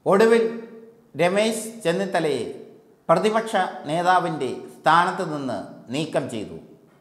ഒടുവിൽ രമേശ് ചെന്നിത്തലയെ പ്രതിപക്ഷ നേതാവിൻ്റെ സ്ഥാനത്ത് നിന്ന് നീക്കം ചെയ്തു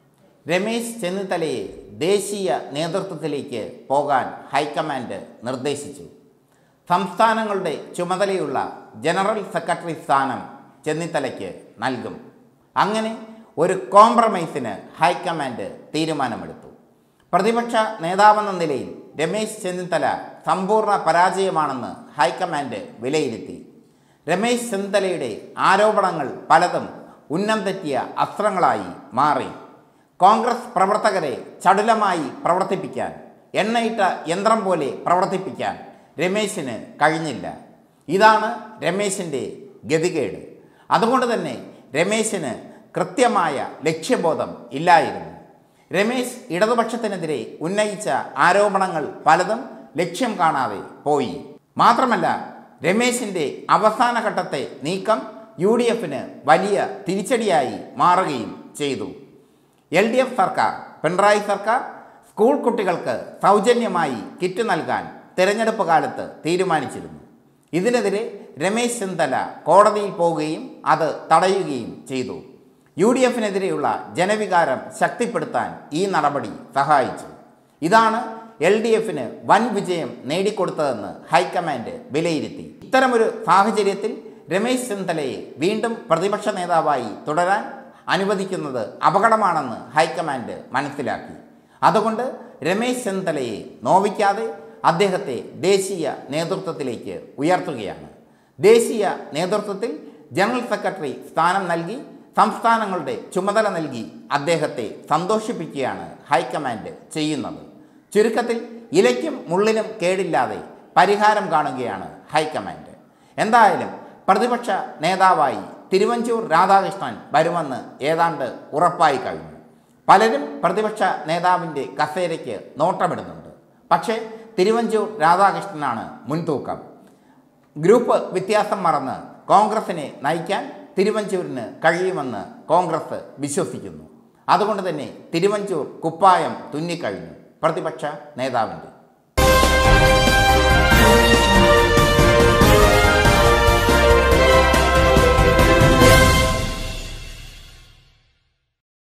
രമേശ് ചെന്നിത്തലയെ ദേശീയ നേതൃത്വത്തിലേക്ക് പോകാൻ ഹൈക്കമാൻഡ് നിർദ്ദേശിച്ചു സംസ്ഥാനങ്ങളുടെ ചുമതലയുള്ള ജനറൽ സെക്രട്ടറി സ്ഥാനം ചെന്നിത്തലയ്ക്ക് നൽകും അങ്ങനെ ഒരു കോംപ്രമൈസിന് ഹൈക്കമാൻഡ് തീരുമാനമെടുത്തു പ്രതിപക്ഷ നേതാവെന്ന നിലയിൽ രമേശ് ചെന്നിത്തല സമ്പൂർണ്ണ പരാജയമാണെന്ന് ഹൈക്കമാൻഡ് വിലയിരുത്തി രമേശ് ചെന്നിത്തലയുടെ ആരോപണങ്ങൾ പലതും ഉന്നം തെറ്റിയ അസ്ത്രങ്ങളായി മാറി കോൺഗ്രസ് പ്രവർത്തകരെ ചടുലമായി പ്രവർത്തിപ്പിക്കാൻ എണ്ണയിട്ട യന്ത്രം പോലെ പ്രവർത്തിപ്പിക്കാൻ രമേശിന് കഴിഞ്ഞില്ല ഇതാണ് രമേശിൻ്റെ ഗതികേട് അതുകൊണ്ട് തന്നെ രമേശിന് കൃത്യമായ ലക്ഷ്യബോധം ഇല്ലായിരുന്നു രമേശ് ഇടതുപക്ഷത്തിനെതിരെ ഉന്നയിച്ച ആരോപണങ്ങൾ പലതും ലക്ഷ്യം കാണാതെ പോയി മാത്രമല്ല രമേശിൻ്റെ അവസാന ഘട്ടത്തെ നീക്കം യു ഡി എഫിന് വലിയ തിരിച്ചടിയായി മാറുകയും ചെയ്തു എൽ ഡി എഫ് സർക്കാർ പിണറായി സർക്കാർ സ്കൂൾ കുട്ടികൾക്ക് സൗജന്യമായി കിറ്റ് നൽകാൻ തിരഞ്ഞെടുപ്പ് കാലത്ത് തീരുമാനിച്ചിരുന്നു ഇതിനെതിരെ രമേശ് ചെന്നിത്തല കോടതിയിൽ പോവുകയും അത് തടയുകയും ചെയ്തു യു ഡി എഫിനെതിരെയുള്ള ജനവികാരം ശക്തിപ്പെടുത്താൻ ഈ നടപടി സഹായിച്ചു ഇതാണ് എൽ ഡി എഫിന് വൻ വിജയം നേടിക്കൊടുത്തതെന്ന് ഹൈക്കമാൻഡ് വിലയിരുത്തി ഇത്തരമൊരു സാഹചര്യത്തിൽ രമേശ് ചെന്നിത്തലയെ വീണ്ടും പ്രതിപക്ഷ നേതാവായി തുടരാൻ അനുവദിക്കുന്നത് അപകടമാണെന്ന് ഹൈക്കമാൻഡ് മനസ്സിലാക്കി അതുകൊണ്ട് രമേശ് ചെന്നിത്തലയെ നോവിക്കാതെ അദ്ദേഹത്തെ ദേശീയ നേതൃത്വത്തിലേക്ക് ഉയർത്തുകയാണ് ദേശീയ നേതൃത്വത്തിൽ ജനറൽ സെക്രട്ടറി സ്ഥാനം നൽകി സംസ്ഥാനങ്ങളുടെ ചുമതല നൽകി അദ്ദേഹത്തെ സന്തോഷിപ്പിക്കുകയാണ് ഹൈക്കമാൻഡ് ചെയ്യുന്നത് ചുരുക്കത്തിൽ ഇലയ്ക്കും മുള്ളിനും കേടില്ലാതെ പരിഹാരം കാണുകയാണ് ഹൈക്കമാൻഡ് എന്തായാലും പ്രതിപക്ഷ നേതാവായി തിരുവഞ്ചൂർ രാധാകൃഷ്ണൻ വരുമെന്ന് ഏതാണ്ട് ഉറപ്പായി കഴിഞ്ഞു പലരും പ്രതിപക്ഷ നേതാവിൻ്റെ കസേരയ്ക്ക് നോട്ടമിടുന്നുണ്ട് പക്ഷേ തിരുവഞ്ചൂർ രാധാകൃഷ്ണനാണ് മുൻതൂക്കം ഗ്രൂപ്പ് വ്യത്യാസം മറന്ന് കോൺഗ്രസിനെ നയിക്കാൻ തിരുവഞ്ചൂരിന് കഴിയുമെന്ന് കോൺഗ്രസ് വിശ്വസിക്കുന്നു അതുകൊണ്ട് തന്നെ തിരുവഞ്ചൂർ കുപ്പായം തുന്നിക്കഴിഞ്ഞു പ്രതിപക്ഷ നേതാവിൻ്റെ